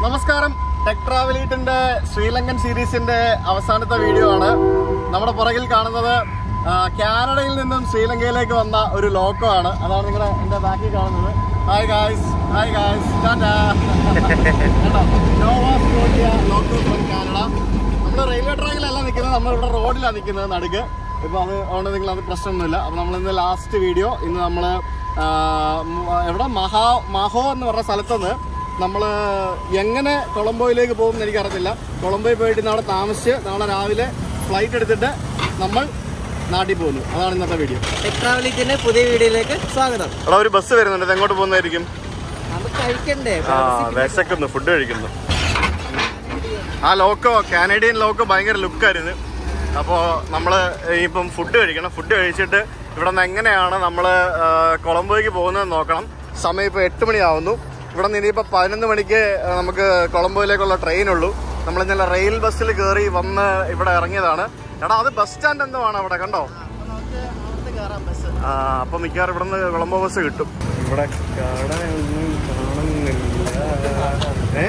നമസ്കാരം ടെക് ട്രാവലീറ്റിന്റെ ശ്രീലങ്കൻ സീരീസിന്റെ അവസാനത്തെ വീഡിയോ ആണ് നമ്മുടെ പുറകിൽ കാണുന്നത് ആ, കാനഡയിൽ നിന്നും ശ്രീലങ്കയിലേക്ക് വന്ന ഒരു ലോക്കോ ആണ് അതാണ് നിങ്ങളുടെ എന്റെ ബാക്കിൽ കാണുന്നത് hi guys hi guys loco from Canada നമ്മൾ റെയിൽവേ ട്രാക്കിലല്ല നിൽക്കുന്നത് നമ്മൾ ഇവിടെ റോഡിലാണ് നിൽക്കുന്നത് നടുക്ക് ഇപ്പൊ അത് അതുകൊണ്ട് നിങ്ങൾ അത് പ്രശ്നമൊന്നുമില്ല അപ്പൊ നമ്മൾ ഇന്ന് ലാസ്റ്റ് വീഡിയോ ഇന്ന് നമ്മൾ എവിടെ മഹാ മഹോ എന്ന് പറഞ്ഞ സ്ഥലത്തുനിന്ന് നമ്മൾ എങ്ങനെ കൊളംബോയിലേക്ക് പോകും എന്ന് എനിക്കറിയത്തില്ല കൊളംബോയിൽ പോയിട്ട് നാളെ താമസിച്ച് നാളെ രാവിലെ ഫ്ലൈറ്റ് എടുത്തിട്ട് നമ്മൾ നാട്ടിൽ പോകുന്നു അതാണ് ഇന്നത്തെ വീഡിയോ ടെക് ട്രാവലിറ്റിന്റെ പുതിയ വീഡിയോയിലേക്ക് സ്വാഗതം അവിടെ ഒരു ബസ് വരുന്നുണ്ട് ഇത് എങ്ങോട്ട് പോകുന്നതായിരിക്കും നമുക്ക് കഴിക്കണ്ടേ ആ വിശക്കുന്നു ഫുഡ് കഴിക്കുന്നു ആ ലോക്കോ കാനഡിയൻ ലോക്കോ ഭയങ്കര ലുക്കായിരുന്നു അപ്പോൾ നമ്മൾ ഇപ്പം ഫുഡ് കഴിക്കണം ഫുഡ് കഴിച്ചിട്ട് ഇവിടെ നിന്ന് എങ്ങനെയാണ് നമ്മൾ കൊളംബോയ്ക്ക് പോകുന്നത് നോക്കണം സമയം ഇപ്പോൾ എട്ട് മണിയാവുന്നു ഇവിടെ നിന്ന് ഇനിയിപ്പോൾ പതിനൊന്ന് മണിക്ക് ആ, നമുക്ക് കൊളംബോയിലേക്കുള്ള ട്രെയിൻ ഉള്ളൂ നമ്മൾ ഇന്നലെ റെയിൽ ബസ്സിൽ കയറി വന്ന് ഇവിടെ ഇറങ്ങിയതാണ് എടാ അത് ബസ് സ്റ്റാൻഡ് എന്തോ ആണ് അവിടെ കണ്ടോ ആ അപ്പം മിക്കവാറും ഇവിടെ നിന്ന് കൊളംബോ ബസ് കിട്ടും ഇവിടെ കടയൊന്നും കാണുന്നില്ല ഏ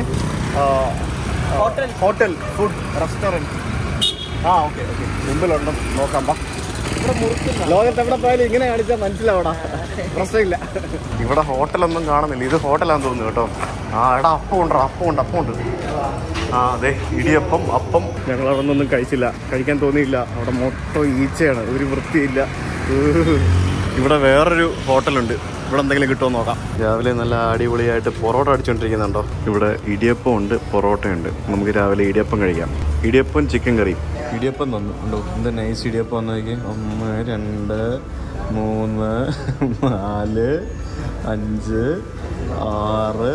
ഹോട്ടൽ ഹോട്ടൽ ഫുഡ് റെസ്റ്റോറൻറ്റ് ആ ഓക്കെ ഓക്കെ മുമ്പിലുണ്ട് നോക്കാം ബാ ലോകത്ത് എവിടെ പോയാലും ഇങ്ങനെ കാണിച്ചാൽ മനസ്സിലാവടാ പ്രശ്നമില്ല ഇവിടെ ഹോട്ടലൊന്നും കാണുന്നില്ല ഇത് ഹോട്ടലാന്ന് തോന്നുന്നു കേട്ടോ ആ എടാ അപ്പം ഉണ്ടോ അപ്പം ഉണ്ട് അപ്പം ഉണ്ട് ആ അതെ ഇടിയപ്പം അപ്പം ഞങ്ങൾ അവിടെ നിന്നൊന്നും കഴിച്ചില്ല കഴിക്കാൻ തോന്നിയില്ല അവിടെ മൊത്തം ഈച്ചയാണ് ഒരു വൃത്തിയില്ല ഇവിടെ വേറൊരു ഹോട്ടലുണ്ട് ഇവിടെ എന്തെങ്കിലും കിട്ടുമോ നോക്കാം രാവിലെ നല്ല അടിപൊളിയായിട്ട് പൊറോട്ട അടിച്ചുകൊണ്ടിരിക്കുന്നുണ്ടോ ഇവിടെ ഇടിയപ്പം ഉണ്ട് പൊറോട്ടയുണ്ട് നമുക്ക് രാവിലെ ഇടിയപ്പം കഴിക്കാം ഇടിയപ്പം ചിക്കൻ കറിയും ഇടിയപ്പം തന്നു ഉണ്ടോ എന്താ നൈസ് ഇടിയപ്പം വന്നേക്ക് ഒന്ന് രണ്ട് മൂന്ന് നാല് അഞ്ച് ആറ്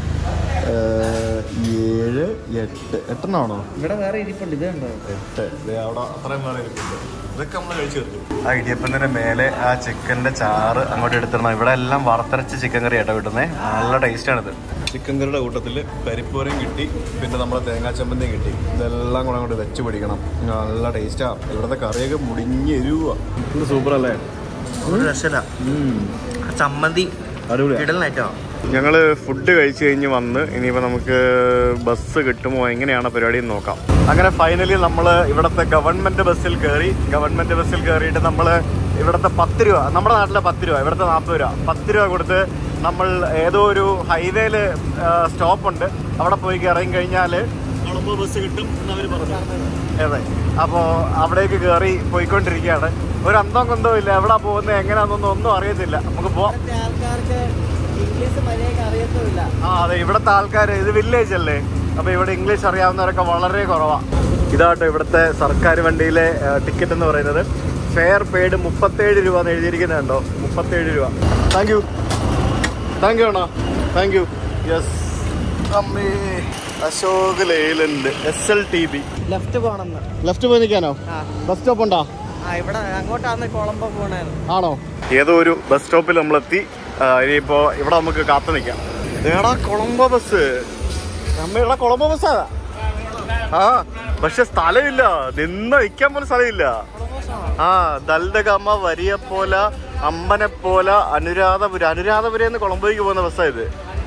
ഏഹ്, ഏഴ് എട്ട് എട്ടെണ്ണാണോ ഇവിടെ വേറെ ഇരിപ്പുണ്ട് ഇത് കണ്ടോ എട്ട് ദേ അവിടെ അത്രയും വേറെ ഇരിപ്പുണ്ട് ഇതൊക്കെ നമ്മൾ കഴിച്ചു തീർക്കും ആ ഇടിയപ്പത്തിന്റെ മേലെ ആ ചിക്കന്റെ ചാറ് അങ്ങോട്ട് എടുത്തിടണം ഇവിടെ എല്ലാം വറുത്തരച്ച ചിക്കൻ കറി ആട്ടോ കിട്ടുന്നേ നല്ല ടേസ്റ്റ് ആണിത് ചിക്കൻ കറിയുടെ കൂട്ടത്തിൽ പരിപ്പൂരയും കിട്ടി പിന്നെ നമ്മുടെ തേങ്ങാ ചമ്മന്തിയും കിട്ടി ഇതെല്ലാം കൂടെ അങ്ങോട്ട് വെച്ച് പിടിക്കണം നല്ല ടേസ്റ്റാ ഇവിടുത്തെ കറിയൊക്കെ മുടിഞ്ഞ് എരിവുക ഇത് സൂപ്പർ അല്ലേ ഒരു രക്ഷല ചമ്മന്തി അടിപൊളിയാ ഇടലായിട്ടോ ഞങ്ങള് ഫുഡ് കഴിച്ചു കഴിഞ്ഞ് വന്ന് ഇനിയിപ്പോൾ നമുക്ക് ബസ് കിട്ടുമോ എങ്ങനെയാണ് പരിപാടി എന്ന് നോക്കാം അങ്ങനെ ഫൈനലി നമ്മൾ ഇവിടുത്തെ ഗവൺമെന്റ് ബസ്സിൽ കയറി ഗവൺമെന്റ് ബസ്സിൽ കയറിയിട്ട് നമ്മൾ ഇവിടുത്തെ പത്ത് രൂപ നമ്മുടെ നാട്ടിലെ പത്ത് രൂപ ഇവിടുത്തെ നാൽപ്പത് രൂപ പത്ത് രൂപ കൊടുത്ത് നമ്മൾ ഏതോ ഒരു ഹൈവേയിൽ സ്റ്റോപ്പ് ഉണ്ട് അവിടെ പോയി ഇറങ്ങി കഴിഞ്ഞാൽ കൊളംബോ ബസ് കിട്ടും എന്നവർ പറഞ്ഞു അതെ അപ്പോൾ അവിടേക്ക് കയറി പോയിക്കൊണ്ടിരിക്കുകയാണ് ഒരു അന്തം കൊന്തോ ഇല്ല എവിടെ പോകുന്നത് എങ്ങനെയാണെന്നൊന്നും ഒന്നും അറിയത്തില്ല നമുക്ക് പോവാം ആൾക്കാർക്ക് ഇംഗ്ലീഷ് മര്യാദക്ക് അറിയത്തുമില്ല ആ അതെ ഇവിടുത്തെ ആൾക്കാർ ഇത് വില്ലേജ് അല്ലേ അപ്പൊ ഇവിടെ ഇംഗ്ലീഷ് അറിയാവുന്നവരൊക്കെ വളരെ കുറവാ ഇതാട്ടോ ഇവിടുത്തെ സർക്കാർ വണ്ടിയിലെ ടിക്കറ്റ് എന്ന് പറയുന്നത് ഫെയർ പെയ്ഡ് മുപ്പത്തേഴ് രൂപ എന്ന് എഴുതിയിരിക്കുന്നുണ്ടോ മുപ്പത്തേഴ് രൂപ താങ്ക് യു താങ്ക് യു അണ്ണാ താങ്ക് യു യെസ് അമ്മേ Ashok Leyland S L T B left പോണെന്ന് ലെഫ്റ്റ് പോയി നിൽക്കാനോ ആ ബസ് സ്റ്റോപ്പ് ഉണ്ടോ ആ ഇവിടെ അങ്ങോട്ടാണ് കൊളംബോ പോണേന്ന് ആണോ ഏതോ ഒരു ബസ് സ്റ്റോപ്പിൽ നമ്മളെത്തി ആ, ഇനിയിപ്പോ ഇവിടെ നമുക്ക് കാത്തു നിൽക്കാം ഏടാ കൊളംബോ ബസ് നമ്മളുടെ കൊളംബോ ബസ്സാ ആ പക്ഷെ സ്ഥലമില്ല നിന്ന് നിൽക്കാൻ പോലും സ്ഥലമില്ല ആ ദൽദഗമ വരിയപ്പോല അമ്പനെപ്പോല അനുരാധപുരം അനുരാധപുരം എന്ന് കൊളംബോയ്ക്ക് പോകുന്ന ബസ്സാ ഇത്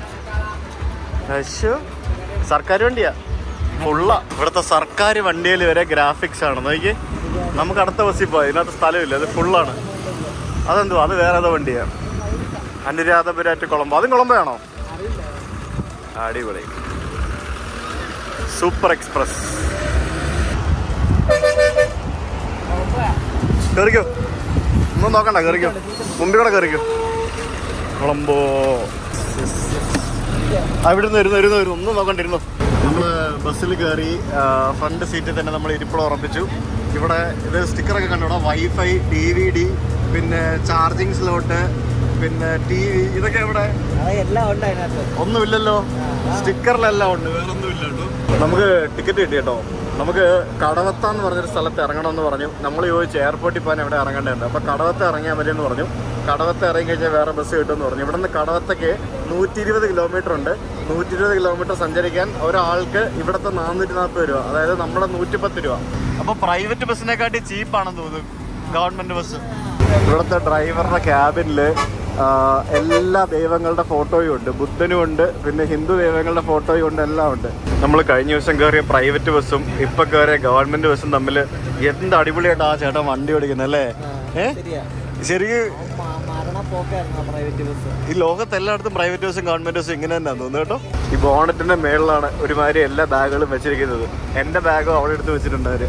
അശ്ശോ സർക്കാർ വണ്ടിയാ ഫുള്ള ഇവിടുത്തെ സർക്കാർ വണ്ടിയിൽ വരെ ഗ്രാഫിക്സ് ആണ് നോക്കി നമുക്ക് അടുത്ത ബസ്സിൽ പോയി ഇതിനകത്ത് സ്ഥലമില്ല അത് ഫുള്ളാണ് അതെന്തോ അത് വേറെ ഏതോ വണ്ടിയാ അനുരാധപുരാറ്റ് കൊളംബോ അതും കൊളംബോയാണോ അടിപൊളി സൂപ്പർ എക്സ്പ്രസ് കയറിക്കോ ഒന്നും നോക്കണ്ട കയറിക്കോ മുമ്പിൽ കൂടെ കയറിക്കോ കൊളംബോ ആ ഇവിടുന്ന് വരുന്നു വരുന്നു വരുന്നു ഒന്നും നോക്കണ്ടിരുന്നു നമ്മൾ ബസ്സിൽ കയറി ഫ്രണ്ട് സീറ്റിൽ തന്നെ നമ്മൾ ഇരിപ്പിടം ഉറപ്പിച്ചു ഇവിടെ ഇത് സ്റ്റിക്കറൊക്കെ കണ്ടോടാ വൈഫൈ ഡി വി ഡി പിന്നെ ചാർജിങ് സ്ലോട്ട് പിന്നെ ടി വി ഇതൊക്കെ ഇവിടെ അത് എല്ലാം ഉണ്ട് അതിനകത്ത് ഒന്നുമില്ലല്ലോ സ്റ്റിക്കറിലെല്ലാം ഉണ്ട് വേറെ ഒന്നുമില്ല കേട്ടോ നമുക്ക് ടിക്കറ്റ് കിട്ടി കേട്ടോ നമുക്ക് കടവത്ത എന്ന് പറഞ്ഞൊരു സ്ഥലത്ത് ഇറങ്ങണമെന്ന് പറഞ്ഞു നമ്മൾ ചോദിച്ചു എയർപോർട്ടിൽ പോകാൻ എവിടെ ഇറങ്ങേണ്ടതുണ്ട് അപ്പോൾ കടവത്ത ഇറങ്ങിയാൽ മതി എന്ന് പറഞ്ഞു കടവത്ത ഇറങ്ങി കഴിഞ്ഞാൽ വേറെ ബസ് കിട്ടുമെന്ന് പറഞ്ഞു ഇവിടെ നിന്ന് കടവത്തക്ക് നൂറ്റി ഇരുപത് കിലോമീറ്റർ ഉണ്ട് നൂറ്റി ഇരുപത് കിലോമീറ്റർ സഞ്ചരിക്കാൻ ഒരാൾക്ക് ഇവിടുത്തെ നാനൂറ്റി നാൽപ്പത് രൂപ അതായത് നമ്മുടെ നൂറ്റിപ്പത്ത് രൂപ അപ്പോൾ പ്രൈവറ്റ് ബസ്സിനെക്കാട്ടി ചീപ്പാണെന്ന് തോന്നുന്നു ഗവൺമെന്റ് ബസ് ഇവിടുത്തെ ഡ്രൈവറുടെ ക്യാബിനിൽ ആ, എല്ലാ ദൈവങ്ങളുടെ ഫോട്ടോയും ഉണ്ട് ബുദ്ധനും ഉണ്ട് പിന്നെ ഹിന്ദു ദൈവങ്ങളുടെ ഫോട്ടോയും ഉണ്ട് എല്ലാം ഉണ്ട് നമ്മൾ കഴിഞ്ഞ ദിവസം കയറിയ പ്രൈവറ്റ് ബസ്സും ഇപ്പൊ കയറിയ ഗവൺമെന്റ് ബസ്സും തമ്മിൽ എന്ത് അടിപൊളിയായിട്ട് ആ ചേട്ടൻ വണ്ടി ഓടിക്കുന്നത് അല്ലേ ഏ ശരിയാ ശരിക്കും മ- മരണ പോക്കായിരുന്നു പ്രൈവറ്റ് ബസ് ഈ ലോകത്ത് എല്ലായിടത്തും പ്രൈവറ്റ് ബസ്സും ഗവൺമെന്റ് ബസ്സും ഇങ്ങനെ തന്നെ തോന്നുന്നു കേട്ടോ ഈ ബോണറ്റിന്റെ മേളിലാണ് ഒരുമാതിരി എല്ലാ ബാഗുകളും വെച്ചിരിക്കുന്നത് എന്റെ ബാഗും അവിടെ എടുത്ത് വെച്ചിട്ടുണ്ട് അവര്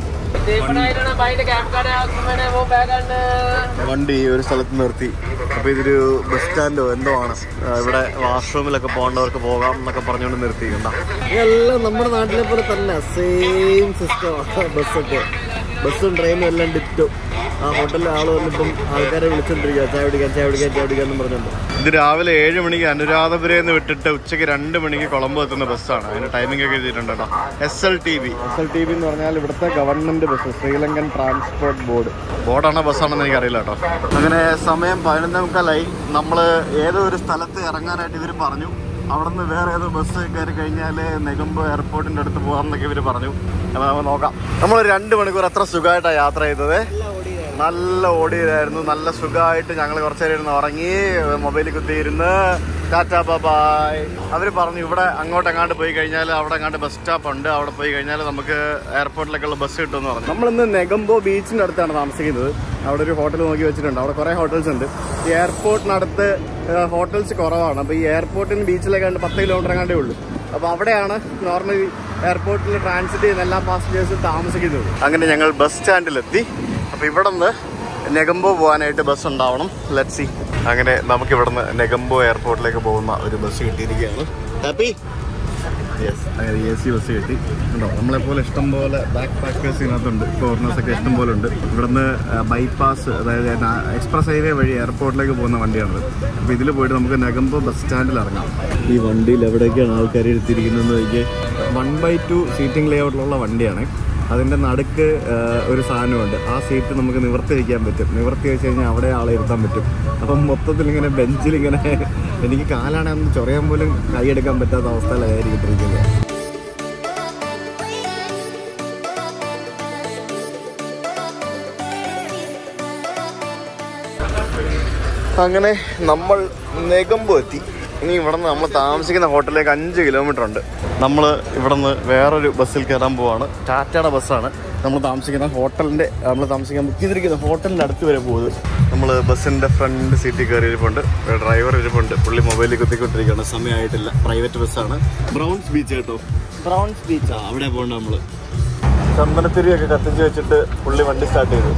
വണ്ടി ഒരു സ്ഥലത്ത് നിർത്തി അപ്പൊ ഇതൊരു ബസ് സ്റ്റാൻഡോ എന്തോ ആണ് ആ, ഇവിടെ വാഷ്റൂമിലൊക്കെ പോകേണ്ടവർക്ക് പോകാം എന്നൊക്കെ പറഞ്ഞുകൊണ്ട് നിർത്തിക്കണ്ട എല്ലാം നമ്മുടെ നാട്ടിലെ പോലെ തന്നെ സെയിം സിസ്റ്റമാണ് ബസ്സൊക്കെ ബസ്സും ട്രെയിനും എല്ലാം ഡിറ്റോ ആ ഹോട്ടലിലെ ആൾ വന്നിപ്പം ആൾക്കാരെ വിളിച്ചോണ്ടിരിക്കുക ചായ കുടിക്കാൻ ചായ കുടിക്കാൻ ചായ കുടിക്കാൻ എന്ന് പറഞ്ഞോണ്ട് ഇത് രാവിലെ ഏഴ് മണിക്ക് അനുരാധപുരയിൽ നിന്ന് വിട്ടിട്ട് ഉച്ചയ്ക്ക് രണ്ട് മണിക്ക് കൊളംബോ എത്തുന്ന ബസ്സാണ് അതിന് ടൈമിംഗ് ഒക്കെ എഴുതിയിട്ടുണ്ട് കേട്ടോ S L T B S L T B എന്ന് പറഞ്ഞാൽ ഇവിടുത്തെ government bus Sri Lankan transport board ബോർഡാണോ ബസ്സാണെന്ന് എനിക്ക് അറിയില്ല കേട്ടോ അങ്ങനെ സമയം പതിനൊന്നേ മുക്കാലായി നമ്മൾ ഏതോ ഒരു സ്ഥലത്ത് ഇറങ്ങാനായിട്ട് ഇവർ പറഞ്ഞു അവിടെ നിന്ന് വേറെ ഏതോ ബസ് കയറി കഴിഞ്ഞാൽ നെഗമ്പോ എയർപോർട്ടിന്റെ അടുത്ത് പോകാം എന്നൊക്കെ ഇവർ പറഞ്ഞു അപ്പോൾ നമുക്ക് നോക്കാം നമ്മൾ രണ്ട് മണിക്കൂർ എത്ര സുഖമായിട്ടാണ് യാത്ര ചെയ്തത് നല്ല ഓടിയതായിരുന്നു നല്ല സുഖമായിട്ട് ഞങ്ങൾ കുറച്ച് നേരം ഇരുന്ന് ഉറങ്ങി മൊബൈലിൽ കുത്തിയിരുന്ന് ടാറ്റാ ബബായ് അവർ പറഞ്ഞു ഇവിടെ അങ്ങോട്ട് എങ്ങാണ്ട് പോയി കഴിഞ്ഞാൽ അവിടെ എങ്ങാണ്ട് ബസ് സ്റ്റോപ്പ് ഉണ്ട് അവിടെ പോയി കഴിഞ്ഞാൽ നമുക്ക് എയർപോർട്ടിലേക്കുള്ള ബസ് കിട്ടുമെന്ന് പറഞ്ഞു നമ്മളിന്ന് നെഗംബോ ബീച്ചിൻ്റെ അടുത്താണ് താമസിക്കുന്നത് അവിടെ ഒരു ഹോട്ടൽ നോക്കി വെച്ചിട്ടുണ്ട് അവിടെ കുറേ ഹോട്ടൽസ് ഉണ്ട് ഈ എയർപോർട്ടിനടുത്ത് ഹോട്ടൽസ് കുറവാണ് അപ്പോൾ ഈ എയർപോർട്ടിൽ നിന്ന് ബീച്ചിലേക്കാണ്ട് പത്ത് കിലോമീറ്റർ എങ്ങാണ്ടേ ഉള്ളൂ അപ്പോൾ അവിടെയാണ് നോർമലി എയർപോർട്ടിൽ ട്രാൻസിറ്റ് ചെയ്യുന്ന എല്ലാ പാസഞ്ചേഴ്സും താമസിക്കുന്നത് അങ്ങനെ ഞങ്ങൾ ബസ് സ്റ്റാൻഡിലെത്തി അപ്പോൾ ഇവിടെ നിന്ന് നെഗംബോ പോകാനായിട്ട് ബസ് ഉണ്ടാവണം ലെറ്റ് സി അങ്ങനെ നമുക്ക് ഇവിടെ നിന്ന് നെഗംബോ എയർപോർട്ടിലേക്ക് പോകുന്ന ഒരു ബസ് കിട്ടിയിരിക്കുകയാണ് ഹാപ്പി യെസ് അങ്ങനെ എ സി ബസ് കിട്ടി ഉണ്ടോ നമ്മളെപ്പോലെ ഇഷ്ടം പോലെ ബാക്ക് പാക്കേഴ്സ് ഇതിനകത്തുണ്ട് ഫോറിനേഴ്സ് ഒക്കെ ഇഷ്ടം പോലെ ഉണ്ട് ഇവിടുന്ന് ബൈപ്പാസ് അതായത് എക്സ്പ്രസ് ഹൈവേ വഴി എയർപോർട്ടിലേക്ക് പോകുന്ന വണ്ടിയാണത് അപ്പോൾ ഇതിൽ പോയിട്ട് നമുക്ക് നെഗംബോ ബസ് സ്റ്റാൻഡിൽ ഇറങ്ങാം ഈ വണ്ടിയിൽ എവിടേക്കാണ് ആൾക്കാർ എടുത്തിരിക്കുന്നതെന്ന് നോക്കിയേ വൺ ബൈ ടു സീറ്റിംഗ് ലേഔട്ടിലുള്ള വണ്ടിയാണ് അതിൻ്റെ നടുക്ക് ആ, ഒരു സാധനമുണ്ട് ആ സീറ്റ് നമുക്ക് നിവർത്തി വയ്ക്കാൻ പറ്റും നിവർത്തി വെച്ച് കഴിഞ്ഞാൽ അവിടെ ആളെ ഇരുത്താൻ പറ്റും അപ്പം മൊത്തത്തിൽ ഇങ്ങനെ ബെഞ്ചിൽ ഇങ്ങനെ എനിക്ക് കാലാണെങ്കിൽ ഒന്ന് ചൊറിയാൻ പോലും കൈയെടുക്കാൻ പറ്റാത്ത അവസ്ഥയിലായിരിക്കും ഇട്ടിരിക്കുന്നത് അങ്ങനെ നമ്മൾ നെഗമ്പോ എത്തി ഇനി ഇവിടെ നിന്ന് നമ്മൾ താമസിക്കുന്ന ഹോട്ടലിലേക്ക് അഞ്ച് കിലോമീറ്റർ ഉണ്ട് നമ്മൾ ഇവിടെ നിന്ന് വേറൊരു ബസ്സിൽ കയറാൻ പോവാണ് ടാറ്റയുടെ ബസ്സാണ് നമ്മൾ താമസിക്കുന്ന ഹോട്ടലിൻ്റെ നമ്മൾ താമസിക്കാൻ ബുക്ക് ചെയ്തിരിക്കുന്ന ഹോട്ടലിൻ്റെ അടുത്ത് വരെ പോകുന്നത് നമ്മൾ ബസ്സിൻ്റെ ഫ്രണ്ട് സീറ്റിൽ കയറി ഇരിപ്പുണ്ട് ഡ്രൈവർ ഇരിപ്പുണ്ട് പുള്ളി മൊബൈലിൽ കുത്തിക്കൊണ്ടിരിക്കുകയാണ് സമയമായിട്ടില്ല പ്രൈവറ്റ് ബസ്സാണ് ബ്രൗൺസ് ബീച്ച് കേട്ടോ ബ്രൗൺസ് ബീച്ച് ആ അവിടെ പോകണ്ട നമ്മൾ ചന്ദനത്തിരിയൊക്കെ കത്തിച്ച് വെച്ചിട്ട് പുള്ളി വണ്ടി സ്റ്റാർട്ട് ചെയ്തു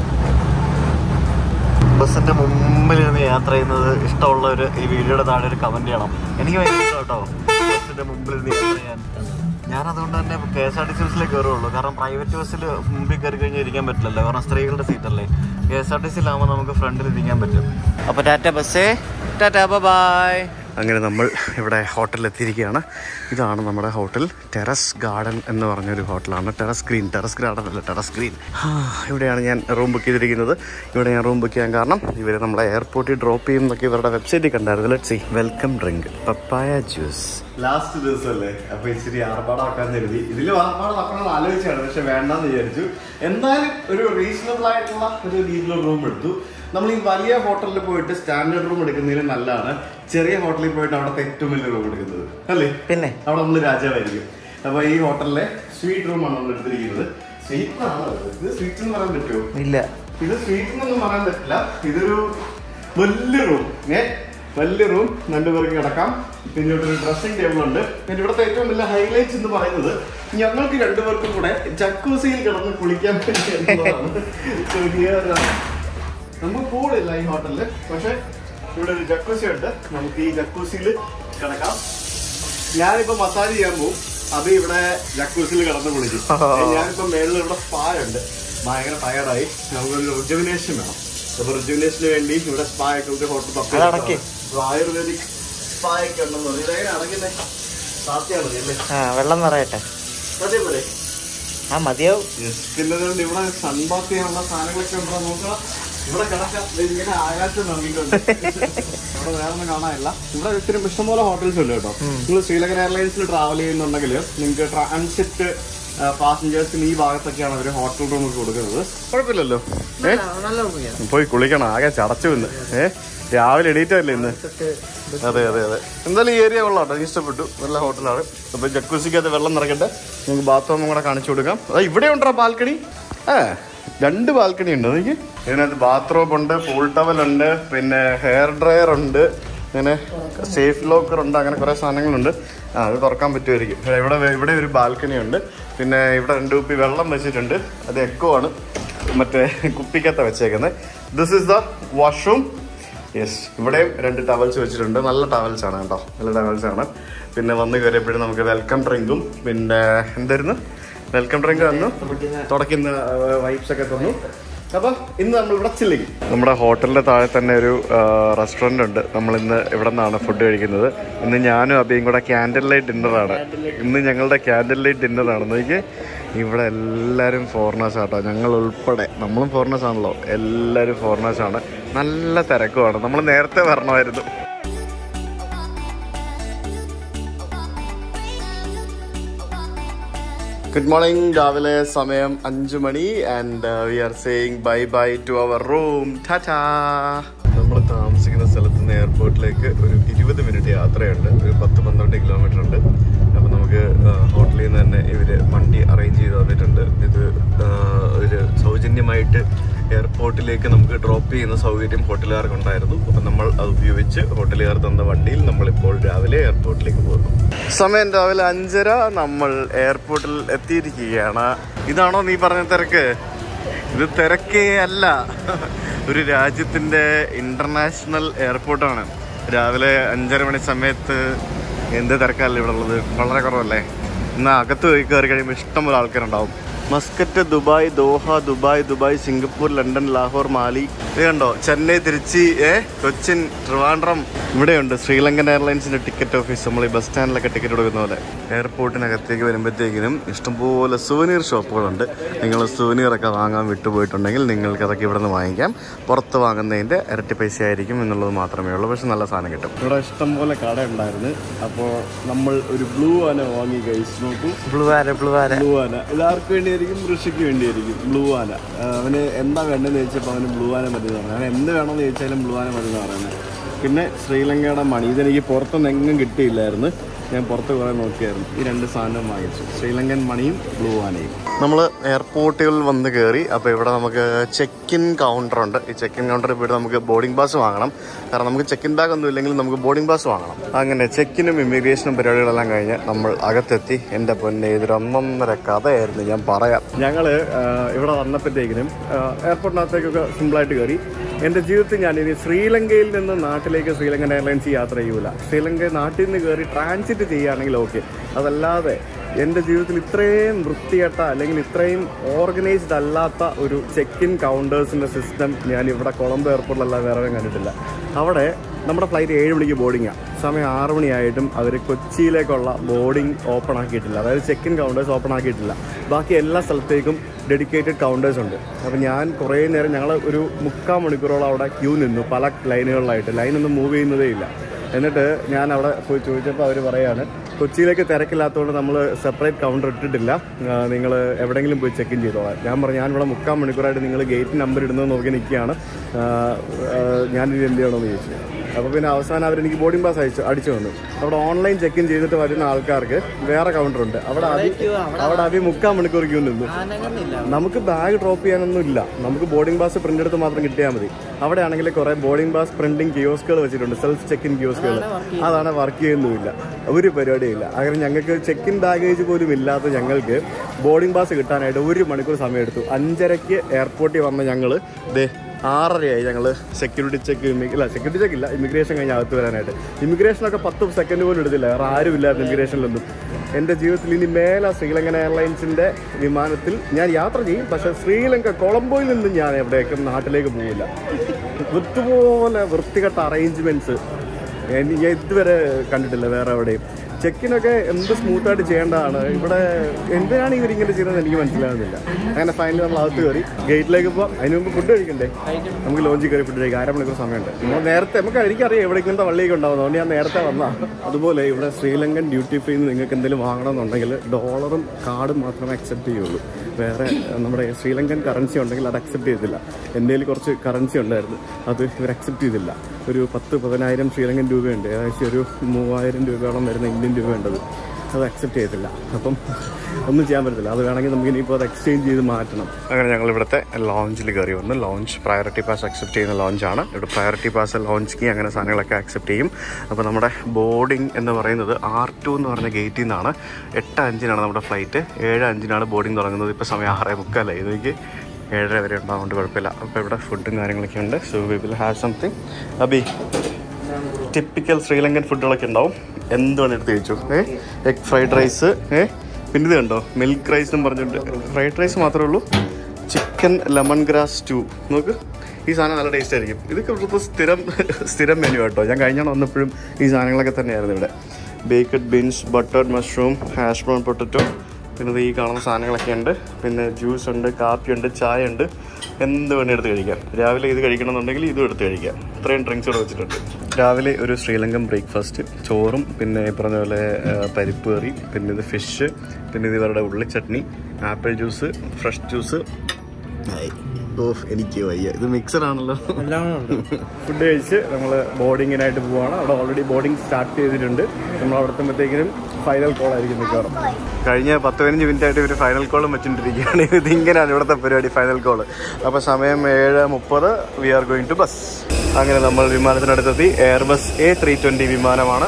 ബസ്സിന്റെ മുമ്പിൽ നിന്ന് യാത്ര ചെയ്യുന്നത് ഇഷ്ടമുള്ളവർ ഈ വീഡിയോയുടെ താഴെ ഒരു കമന്റ് ചെയ്യണം എനിക്ക് ഭയങ്കര ഇഷ്ടം കേട്ടോ ബസ്സിന്റെ മുമ്പിൽ നിന്ന് യാത്ര ചെയ്യാൻ ഞാൻ അതുകൊണ്ട് തന്നെ K S R T C ബസ്സിലേ കയറുള്ളൂ കാരണം പ്രൈവറ്റ് ബസ്സിൽ മുമ്പിൽ കയറി കഴിഞ്ഞാൽ ഇരിക്കാൻ പറ്റില്ലല്ലോ കാരണം സ്ത്രീകളുടെ സീറ്റല്ലേ കെ എസ് ആർ ടി സിയിലാകുമ്പോൾ നമുക്ക് ഫ്രണ്ടിൽ ഇരിക്കാൻ പറ്റും അപ്പോൾ ടാറ്റ ബസ്സേ ടാറ്റ ബൈ അങ്ങനെ നമ്മൾ ഇവിടെ ഹോട്ടലിൽ എത്തിയിരിക്കുകയാണ് ഇതാണ് നമ്മുടെ ഹോട്ടൽ ടെറസ് ഗാർഡൻ എന്ന് പറഞ്ഞൊരു ഹോട്ടലാണ് ടെറസ് ഗ്രീൻ ടെറസ് ഗാർഡൻ അല്ല ടെറസ് ഗ്രീൻ ഇവിടെയാണ് ഞാൻ റൂം ബുക്ക് ചെയ്തിരിക്കുന്നത് ഇവിടെ ഞാൻ റൂം ബുക്ക് ചെയ്യാൻ കാരണം ഇവർ നമ്മളെ എയർപോർട്ടിൽ ഡ്രോപ്പ് ചെയ്യും എന്നൊക്കെ ഇവരുടെ വെബ്സൈറ്റിൽ കണ്ടായിരുന്നു let see welcome drink papaya juice last ദിവസമല്ലേ അപ്പൊ ഇച്ചിരി ആർഭാടാക്കാൻ കരുതി ഇതിൽ ആർഭാടാക്കണം ആലോചിച്ചാണ് പക്ഷെ വേണ്ടെന്ന് വിചാരിച്ചു എന്നാലും ഒരു റീസണബിൾ ആയിട്ടുള്ള ഒരു രീതിയിലുള്ള റൂം എടുത്തു നമ്മൾ ഈ വലിയ ഹോട്ടലിൽ പോയിട്ട് സ്റ്റാൻഡേർഡ് റൂം എടുക്കുന്നതിൽ നല്ലതാണ് ചെറിയ ഹോട്ടലിൽ പോയിട്ട് അവിടുത്തെ ഏറ്റവും വലിയ റൂം എടുക്കുന്നത് അല്ലേ പിന്നെ അവിടെ നമ്മൾ രാജാവായിരിക്കും അപ്പൊ ഈ ഹോട്ടലിലെ സ്വീറ്റ് റൂമാണ് നമ്മൾ എടുത്തിരിക്കുന്നത് സ്വീറ്റ് ആണോ ഇത്? ഇത് സ്വീറ്റ് എന്ന് പറയാൻ പറ്റുമോ ഇല്ല ഇത് സ്വീറ്റ് എന്നൊന്നും പറയാൻ പറ്റില്ല ഇതൊരു വലിയ റൂം ഏ വലിയ റൂം രണ്ടുപേർക്ക് കിടക്കാം പിന്നെ ഇവിടെ ഒരു ഡ്രസ്സിംഗ് ടേബിൾ ഉണ്ട് പിന്നെ ഇവിടുത്തെ ഏറ്റവും വലിയ ഹൈലൈറ്റ്സ് എന്ന് പറയുന്നത് ഞങ്ങൾക്ക് രണ്ടുപേർക്കും കൂടെ ജക്കൂസിയിൽ കിടന്ന് കുളിക്കാൻ പറ്റി എന്നുള്ളതാണ് So here, uh, നമുക്ക് പൂളില്ല ഈ ഹോട്ടലില് പക്ഷെ ഇവിടെ ഒരു ജക്കൂസി ഉണ്ട് നമുക്ക് ഈ ജക്കൂസിയിൽ കിടക്കാം ഞാനിപ്പോ മസാജ് ചെയ്യാൻ പോകും അത് ഇവിടെ ജക്കൂസിൽ കിടന്ന് കുളിക്കും ഞാനിപ്പോ മേളിൽ ഇവിടെ സ്പാ ഉണ്ട് ഭയങ്കര ടയർഡായി നമുക്കൊരു റിജുവിനേഷൻ വേണം അപ്പൊ റിജുവിനേഷന് വേണ്ടി ഇവിടെ സ്പാ ഒക്കെ ഉണ്ട് ഹോട്ടൽ അതടക്ക്. ആയുർവേദിക് സ്പാ ഒക്കെ ഉണ്ടെന്ന് പറഞ്ഞു ഇതെങ്ങനെ അടങ്ങുന്നേ സാധ്യത മതി അല്ലേ ആ വെള്ളം നിറയട്ടെ അതേപോലെ ആ മതിയാവും പിന്നെ അതുകൊണ്ട് ഇവിടെ സൺബാത്ത് ചെയ്യാനുള്ള സാധനങ്ങളൊക്കെ ഉണ്ടോ നോക്കണം ഇവിടെ കിടക്കാം ദേ ഇങ്ങനെ ആകാശം നോക്കിക്കൊണ്ട് ഇവിടെ വേറെ ഒന്നും കാണാനില്ല ഇവിടെ ഇത്തിരി ഇഷ്ടംപോലെ ഹോട്ടൽസ് ഉണ്ട് കേട്ടോ നിങ്ങൾ ശ്രീലങ്കൻ എയർലൈൻസിൽ ട്രാവൽ ചെയ്യുന്നുണ്ടെങ്കിൽ നിങ്ങൾക്ക് ട്രാൻസിറ്റ് പാസഞ്ചേഴ്സിന് ഈ ഭാഗത്തൊക്കെയാണ് അവർ ഹോട്ടൽ റൂം കൊടുക്കുന്നത് കുഴപ്പമില്ലല്ലോ ഏ നല്ല ഓർമ്മയാണ് പോയി കുളിക്കണം ആകെ ചടച്ചു ഇന്ന് ഏ രാവിലെ എണീറ്റല്ലേ ഇന്ന് അതെ അതെ അതെ എന്തായാലും ഈ ഏരിയ കൊള്ളാം എനിക്ക് ഇഷ്ടപ്പെട്ടു നല്ല ഹോട്ടലാണ് അപ്പൊ ജക്കൂസിക്കകത്ത് വെള്ളം നിറക്കട്ടെ നമുക്ക് ബാത്റൂമും കൂടെ കാണിച്ചു കൊടുക്കാം അതാ ഇവിടെ ഉണ്ടോ ബാൽക്കണി ആ രണ്ട് ബാൽക്കണി ഉണ്ട് എനിക്ക് ഇതിനകത്ത് ബാത്റൂം ഉണ്ട് പൂൾ ടവൽ ഉണ്ട് പിന്നെ ഹെയർ ഡ്രയർ ഉണ്ട് അങ്ങനെ സേഫ് ലോക്കർ ഉണ്ട് അങ്ങനെ കുറേ സാധനങ്ങളുണ്ട് ആ അത് തുറക്കാൻ പറ്റുമായിരിക്കും ഇവിടെ ഇവിടെ ഒരു ബാൽക്കണി ഉണ്ട് പിന്നെ ഇവിടെ രണ്ട് കുപ്പി വെള്ളം വെച്ചിട്ടുണ്ട് അത് എക്കോ ആണ് മറ്റേ കുപ്പിക്കകത്ത വെച്ചേക്കുന്നത് this is the washroom yes ഇവിടെയും രണ്ട് ടവൽസ് വെച്ചിട്ടുണ്ട് നല്ല ടവൽസ് ആണ് കേട്ടോ നല്ല ടവൽസ് ആണ് പിന്നെ വന്ന് കയറിയപ്പോഴും നമുക്ക് വെൽക്കം ഡ്രിങ്കും പിന്നെ എന്തായിരുന്നു വെൽക്കം ഡ്രിങ്ക് തന്നു തുടക്കുന്ന വൈബ്സ് ഒക്കെ തന്നു അപ്പൊ ഇന്ന് നമ്മൾ ഇവിടെ ചില്ലിങ് നമ്മുടെ ഹോട്ടലിന്റെ താഴെ തന്നെ ഒരു റെസ്റ്റോറന്റ് ഉണ്ട് നമ്മൾ ഇന്ന് ഇവിടെ നിന്നാണ് ഫുഡ് കഴിക്കുന്നത് ഇന്ന് ഞാനും അബിയും കൂടെ ക്യാൻഡിൽ ലൈറ്റ് ഡിന്നറാണ് ഇന്ന് ഞങ്ങളുടെ ക്യാൻഡിൽ ലൈറ്റ് ഡിന്നറാണ് നോക്കി ഇവിടെ എല്ലാവരും ഫോറിനേഴ്സ് ആട്ടോ ഞങ്ങൾ ഉൾപ്പെടെ നമ്മളും ഫോറിനേഴ്സ് ആണല്ലോ എല്ലാവരും ഫോറിനേഴ്സ് ആണ് നല്ല തിരക്കുമാണ് നമ്മൾ നേരത്തെ വരണമായിരുന്നു ഗുഡ് മോർണിംഗ് രാവിലെ സമയം അഞ്ചു മണി and we are saying bye bye to our room ടാറ്റാ നമ്മൾ താമസിക്കുന്ന സ്ഥലത്ത് നിന്ന് എയർപോർട്ടിലേക്ക് ഒരു ഇരുപത് മിനിറ്റ് യാത്രയുണ്ട് ഒരു പത്ത് പന്ത്രണ്ട് കിലോമീറ്റർ ഉണ്ട് അപ്പോൾ നമുക്ക് ഹോട്ടലിൽ നിന്ന് തന്നെ ഇവര് വണ്ടി അറേഞ്ച് ചെയ്ത് തന്നിട്ടുണ്ട് ഇത് ആ, ഒരു സൗജന്യമായിട്ട് എയർപോർട്ടിലേക്ക് നമുക്ക് ഡ്രോപ്പ് ചെയ്യുന്ന സൗകര്യം ഹോട്ടലുകാർക്ക് ഉണ്ടായിരുന്നു അപ്പം നമ്മൾ അത് ഉപയോഗിച്ച് ഹോട്ടലുകാർ തന്ന വണ്ടിയിൽ നമ്മളിപ്പോൾ രാവിലെ എയർപോർട്ടിലേക്ക് പോകുന്നു സമയം രാവിലെ അഞ്ചര നമ്മൾ എയർപോർട്ടിൽ എത്തിയിരിക്കുകയാണ് ഇതാണോ നീ പറഞ്ഞ തിരക്ക് ഇത് തിരക്കേ അല്ല ഒരു രാജ്യത്തിന്റെ ഇന്റർനാഷണൽ എയർപോർട്ടാണ് രാവിലെ അഞ്ചര മണി സമയത്ത് എന്ത് തിരക്കല്ല ഇവിടെ ഉള്ളത് വളരെ കുറവല്ലേ എന്നാൽ അകത്ത് പോയി കയറി കഴിയുമ്പോൾ ഇഷ്ടംപോലെ ആൾക്കാരുണ്ടാവും Muscat Dubai Doha Dubai Dubai Singapore London Lahore മാലി ഇത് കണ്ടോ ചെന്നൈ തിരുച്ചി ഏ കൊച്ചിൻ ട്രിവാൻഡ്രം ഇവിടെയുണ്ട് ശ്രീലങ്കൻ എയർലൈൻസിന്റെ ടിക്കറ്റ് ഓഫീസ് നമ്മൾ ഈ ബസ് സ്റ്റാൻഡിലൊക്കെ ടിക്കറ്റ് കൊടുക്കുന്ന പോലെ എയർപോർട്ടിനകത്തേക്ക് വരുമ്പോഴത്തേക്കിനും ഇഷ്ടംപോലെ സുവനീർ ഷോപ്പുകളുണ്ട് നിങ്ങൾ സുവനീർ ഒക്കെ വാങ്ങാൻ വിട്ടുപോയിട്ടുണ്ടെങ്കിൽ നിങ്ങൾക്ക് അതൊക്കെ ഇവിടെ നിന്ന് വാങ്ങിക്കാം പുറത്ത് വാങ്ങുന്നതിന്റെ ഇരട്ടി പൈസ ആയിരിക്കും എന്നുള്ളത് മാത്രമേ ഉള്ളൂ പക്ഷെ നല്ല സാധനം കിട്ടും ഇവിടെ ഇഷ്ടംപോലെ കട ഉണ്ടായിരുന്നു അപ്പോൾ നമ്മൾ ഒരു ബ്ലൂ ആന വാങ്ങി കഴിച്ചു നോക്കൂ ബ്ലൂ ആര ബ്ലൂ ആര ബ്ലൂ ആന ഇത് ആർക്ക് വേണ്ടിയായിരിക്കും ഋഷിക്ക് വേണ്ടിയായിരിക്കും ബ്ലൂ ആന ആ, അവന് എന്താ വേണ്ടതെന്ന് ചോദിച്ചപ്പോൾ അവന് ബ്ലൂ ആന മതി എന്ന് പറഞ്ഞു അവൻ എന്ത് വേണമെന്ന് ചോദിച്ചാലും ബ്ലൂ ആന മതി എന്ന് പറയുന്നത് പിന്നെ ശ്രീലങ്കയുടെ മണി ഇതെനിക്ക് പുറത്തൊന്നും എങ്ങും കിട്ടിയില്ലായിരുന്നു ഞാൻ പുറത്ത് കുറേ നോക്കിയായിരുന്നു ഈ രണ്ട് സാധനം വാങ്ങിച്ചു ശ്രീലങ്കൻ മണിയും ബ്ലൂ ആനയും നമ്മൾ എയർപോർട്ടുകളിൽ വന്ന് കയറി അപ്പോൾ ഇവിടെ നമുക്ക് ചെക്ക് ഇൻ കൗണ്ടർ ഉണ്ട് ഈ ചെക്ക് ഇൻ കൗണ്ടറിൽ പോയിട്ട് നമുക്ക് ബോർഡിംഗ് പാസ് വാങ്ങണം കാരണം നമുക്ക് ചെക്ക് ഇൻ ബാഗ് ഒന്നും ഇല്ലെങ്കിൽ നമുക്ക് ബോർഡിംഗ് പാസ് വാങ്ങണം അങ്ങനെ ചെക്കിനും ഇമിഗ്രേഷനും പരിപാടികളെല്ലാം കഴിഞ്ഞ് നമ്മൾ അകത്തെത്തി എൻ്റെ പൊന്നെ ഇതൊരു ഒന്നൊന്നര കഥയായിരുന്നു ഞാൻ പറയാം ഞങ്ങൾ ഇവിടെ വന്നപ്പോഴത്തേക്കിനും എയർപോർട്ടിനകത്തേക്കൊക്കെ സിമ്പിളായിട്ട് കയറി എൻ്റെ ജീവിതത്തിൽ ഞാൻ ഇനി ശ്രീലങ്കയിൽ നിന്ന് നാട്ടിലേക്ക് ശ്രീലങ്കൻ എയർലൈൻസ് യാത്ര ചെയ്യൂല ശ്രീലങ്ക നാട്ടിൽ നിന്ന് കയറി ട്രാൻസിറ്റ് ചെയ്യുകയാണെങ്കിൽ ഓക്കെ അതല്ലാതെ എൻ്റെ ജീവിതത്തിൽ ഇത്രയും വൃത്തികെട്ട അല്ലെങ്കിൽ ഇത്രയും ഓർഗനൈസ്ഡ് അല്ലാത്ത ഒരു ചെക്ക് ഇൻ കൗണ്ടേഴ്സിൻ്റെ സിസ്റ്റം ഞാൻ ഇവിടെ കൊളംബോ എയർപോർട്ടിലല്ല വേറെ എവിടെയും കണ്ടിട്ടില്ല അവിടെ നമ്മുടെ ഫ്ലൈറ്റ് ഏഴ് മണിക്ക് ബോർഡിങ്ങാണ് സമയം ആറ് മണിയായിട്ടും അവർ കൊച്ചിയിലേക്കുള്ള ബോർഡിംഗ് ഓപ്പൺ ആക്കിയിട്ടില്ല അതായത് ചെക്ക് ഇൻ കൗണ്ടേഴ്സ് ഓപ്പൺ ആക്കിയിട്ടില്ല ബാക്കി എല്ലാ സ്ഥലത്തേക്കും ഡെഡിക്കേറ്റഡ് കൗണ്ടേഴ്സ് ഉണ്ട് അപ്പോൾ ഞാൻ കുറേ നേരം ഞങ്ങൾ ഒരു മുക്കാൽ മണിക്കൂറോളം അവിടെ ക്യൂ നിന്നു പല ലൈനുകളിലായിട്ട് ലൈനൊന്നും മൂവ് ചെയ്യുന്നതേ ഇല്ല എന്നിട്ട് ഞാൻ അവിടെ പോയി ചോദിച്ചപ്പോൾ അവർ പറയാണ് കൊച്ചിയിലേക്ക് തിരക്കില്ലാത്തതുകൊണ്ട് നമ്മൾ സെപ്പറേറ്റ് കൗണ്ടർ ഇട്ടിട്ടില്ല നിങ്ങൾ എവിടെയെങ്കിലും പോയി ചെക്ക് ഇൻ ചെയ്തോളാം ഞാൻ പറഞ്ഞു ഞാനിവിടെ മുക്കാൽ മണിക്കൂറായിട്ട് നിങ്ങൾ ഗേറ്റ് നമ്പർ ഇടുന്നത് നോക്കി നിൽക്കുകയാണ് ഞാനിത് എന്ത് ചെയ്യണമെന്ന് ചോദിച്ചു അപ്പോൾ പിന്നെ അവസാനം അവരെനിക്ക് ബോർഡിംഗ് പാസ് അയച്ചു അടിച്ചു വന്നു അവിടെ ഓൺലൈൻ ചെക്ക് ഇൻ ചെയ്തിട്ട് വരുന്ന ആൾക്കാർക്ക് വേറെ കൗണ്ടർ ഉണ്ട് അവിടെ അതി അവിടെ അതി മുക്കാൽ മണിക്കൂർ ക്യൂ നിന്നു നമുക്ക് ബാഗ് ഡ്രോപ്പ് ചെയ്യാനൊന്നും ഇല്ല നമുക്ക് ബോർഡിംഗ് പാസ് പ്രിന്റ് എടുത്ത് മാത്രം കിട്ടിയാൽ മതി അവിടെ ആണെങ്കിൽ കുറെ ബോർഡിംഗ് പാസ് പ്രിന്റിംഗ് കിയോസ്കുകൾ വെച്ചിട്ടുണ്ട് സെൽഫ് ചെക്ക് ഇൻ കിയോസ്കുകൾ അതാണ് വർക്ക് ചെയ്യുന്നുമില്ല ഒരു പരിപാടിയില്ല അങ്ങനെ ഞങ്ങൾക്ക് ചെക്ക് ഇൻ ബാഗേജ് പോലും ഇല്ലാത്ത ഞങ്ങൾക്ക് ബോർഡിംഗ് പാസ് കിട്ടാനായിട്ട് ഒരു മണിക്കൂർ സമയം എടുത്തു അഞ്ചരയ്ക്ക് എയർപോർട്ടിൽ വന്ന ഞങ്ങൾ ദേ ആറരയായി ഞങ്ങൾ സെക്യൂരിറ്റി ചെക്ക് ഇല്ല സെക്യൂരിറ്റി ചെക്ക് ഇല്ല ഇമിഗ്രേഷൻ കഴിഞ്ഞ് അകത്ത് വരാനായിട്ട് ഇമിഗ്രേഷനൊക്കെ പത്ത് സെക്കൻഡ് പോലും എടുത്തില്ല വേറെ ആരും ഇല്ലായിരുന്നു ഇമിഗ്രേഷനിലൊന്നും എൻ്റെ ജീവിതത്തിൽ ഇനി മേലെ ശ്രീലങ്കൻ എയർലൈൻസിൻ്റെ വിമാനത്തിൽ ഞാൻ യാത്ര ചെയ്യും പക്ഷേ ശ്രീലങ്ക കൊളംബോയിൽ നിന്ന് ഞാൻ എവിടേക്കും നാട്ടിലേക്ക് പോവില്ല ഇതുപോലെ വൃത്തികെട്ട അറേഞ്ച്മെൻറ്റ്സ് ഞാൻ ഇതുവരെ കണ്ടിട്ടില്ല വേറെ എവിടെയും ചെക്കിനൊക്കെ എന്ത് സ്മൂത്തായിട്ട് ചെയ്യേണ്ടതാണ് ഇവിടെ എന്തിനാണ് ഇവർ ഇങ്ങനെ ചെയ്യുന്നത് എനിക്ക് മനസ്സിലാകുന്നില്ല അങ്ങനെ ഫൈനലി നമ്മൾ അകത്ത് കയറി ഗേറ്റിലേക്ക് പോകാം അതിന് മുമ്പ് ഫുഡ് കഴിക്കണ്ടേ നമുക്ക് ലോഞ്ചിൽ കയറി ഫുഡ് കഴിക്കാം അരമണിക്കൂർ സമയമുണ്ട് നമ്മൾ നേരത്തെ നമുക്ക് എനിക്കറിയാം എവിടെ ഇങ്ങനത്തെ വള്ളിയൊക്കെ ഉണ്ടാവും അതുകൊണ്ട് ഞാൻ നേരത്തെ വന്നാ അതുപോലെ ഇവിടെ ശ്രീലങ്കൻ ഡ്യൂട്ടി ഫ്രീ നിങ്ങൾക്ക് എന്തെങ്കിലും വാങ്ങണമെന്നുണ്ടെങ്കിൽ ഡോളറും കാർഡും മാത്രമേ അക്സെപ്റ്റ് ചെയ്യുള്ളൂ വേറെ ഏഹ്, നമ്മുടെ ശ്രീലങ്കൻ കറൻസി ഉണ്ടെങ്കിൽ അത് അക്സെപ്റ്റ് ചെയ്തില്ല എൻ്റെ കയ്യിൽ കുറച്ച് കറൻസി ഉണ്ടായിരുന്നു അത് ഇവർ അക്സെപ്റ്റ് ചെയ്തില്ല ഒരു പത്ത് പതിനായിരം ശ്രീലങ്കൻ രൂപയുണ്ട് ഏകദേശം ഒരു മൂവായിരം രൂപയോളം വരുന്ന ഇന്ത്യൻ രൂപ ഉണ്ടത് അത് അക്സെപ്റ്റ് ചെയ്തില്ല അപ്പം ഒന്നും ചെയ്യാൻ പറ്റത്തില്ല അത് വേണമെങ്കിൽ നമുക്ക് ഇനിയിപ്പോൾ അത് എക്സ്ചേഞ്ച് ചെയ്ത് മാറ്റണം അങ്ങനെ ഞങ്ങൾ ഇവിടുത്തെ ലോഞ്ചിൽ കയറി വന്നു ലോഞ്ച് പ്രയോറിറ്റി പാസ് അക്സെപ്റ്റ് ചെയ്യുന്ന ലോഞ്ചാണ് ഇവിടെ പ്രയോറിറ്റി പാസ് ലോഞ്ച് കീ അങ്ങനെ സാധനങ്ങളൊക്കെ അക്സെപ്റ്റ് ചെയ്യും അപ്പോൾ നമ്മുടെ ബോർഡിംഗ് എന്ന് പറയുന്നത് ആർ ടു എന്ന് പറഞ്ഞ ഗേറ്റിൽ നിന്നാണ് എട്ട് അഞ്ചിനാണ് നമ്മുടെ ഫ്ലൈറ്റ് ഏഴ് അഞ്ചിനാണ് ബോർഡിംഗ് തുടങ്ങുന്നത് ഇപ്പോൾ സമയം ആറേ മുക്കാലേ ഇതൊക്കെ ഏഴര വരെ ഉണ്ടാവുകൊണ്ട് കുഴപ്പമില്ല അപ്പോൾ ഇവിടെ ഫുഡും കാര്യങ്ങളൊക്കെ ഉണ്ട് so we will have something അബി ടിപ്പിക്കൽ ശ്രീലങ്കൻ ഫുഡുകളൊക്കെ ഉണ്ടാവും എന്താണ് എടുത്ത് കഴിച്ചു ഏ എഗ് ഫ്രൈഡ് റൈസ് ഏ പിന്നെ ഇത് കണ്ടോ മിൽക്ക് റൈസ് എന്ന് പറഞ്ഞിട്ട് ഫ്രൈഡ് റൈസ് മാത്രമേ ഉള്ളൂ ചിക്കൻ ലെമൺ ഗ്രാസ് സ്റ്റൂ നോക്ക് ഈ സാധനം നല്ല ടേസ്റ്റ് ആയിരിക്കും ഇതൊക്കെ ഇവിടുത്തെ സ്ഥിരം സ്ഥിരം മെനു കേട്ടോ ഞാൻ കഴിഞ്ഞാൽ വന്നപ്പോഴും ഈ സാധനങ്ങളൊക്കെ തന്നെയായിരുന്നു ഇവിടെ baked beans buttered mushroom hash brown potato പിന്നെ ഇത് ഈ കാണുന്ന സാധനങ്ങളൊക്കെ ഉണ്ട് പിന്നെ ജ്യൂസ് ഉണ്ട് കാപ്പി ഉണ്ട് ചായ ഉണ്ട് എന്ത് വേണേ എടുത്ത് കഴിക്കാം രാവിലെ ഇത് കഴിക്കണമെന്നുണ്ടെങ്കിൽ ഇതും എടുത്ത് കഴിക്കാം ഇത്രയും ഡ്രിങ്ക്സ് ഇവിടെ വെച്ചിട്ടുണ്ട് രാവിലെ ഒരു ശ്രീലങ്കൻ ബ്രേക്ക്ഫാസ്റ്റ് ചോറും പിന്നെ ഈ പറഞ്ഞ പോലെ ആ, പരിപ്പ് കറി പിന്നെ ഇത് ഫിഷ് പിന്നെ ഇത് ഇവരുടെ ഉള്ളി chutney apple juice fresh juice ഓ എനിക്ക് വയ്യ ഇത് മിക്സഡ് ആണല്ലോ ഫുഡ് കഴിച്ച് നമ്മൾ ബോർഡിങ്ങിനായിട്ട് പോവാണ് അവിടെ ഓൾറെഡി ബോർഡിംഗ് സ്റ്റാർട്ട് ചെയ്തിട്ടുണ്ട് നമ്മൾ അവിടെ എത്തുമ്പോഴത്തേക്കിനും ഫൈനൽ കോൾ ആയിരിക്കും മിക്കവാറും കഴിഞ്ഞ പത്ത് പതിനഞ്ച് മിനിറ്റ് ആയിട്ട് ഇവർ ഫൈനൽ കോളും വെച്ചിട്ടിരിക്കുകയാണ് ഇത് ഇങ്ങനെയാണ് ഇവിടുത്തെ പരിപാടി ഫൈനൽ കോൾ അപ്പോൾ സമയം ഏഴ് മുപ്പത് we are going to bus അങ്ങനെ നമ്മൾ വിമാനത്തിനടുത്തെത്തി എയർബസ് എ ത്രീ ട്വൻറ്റി വിമാനമാണ്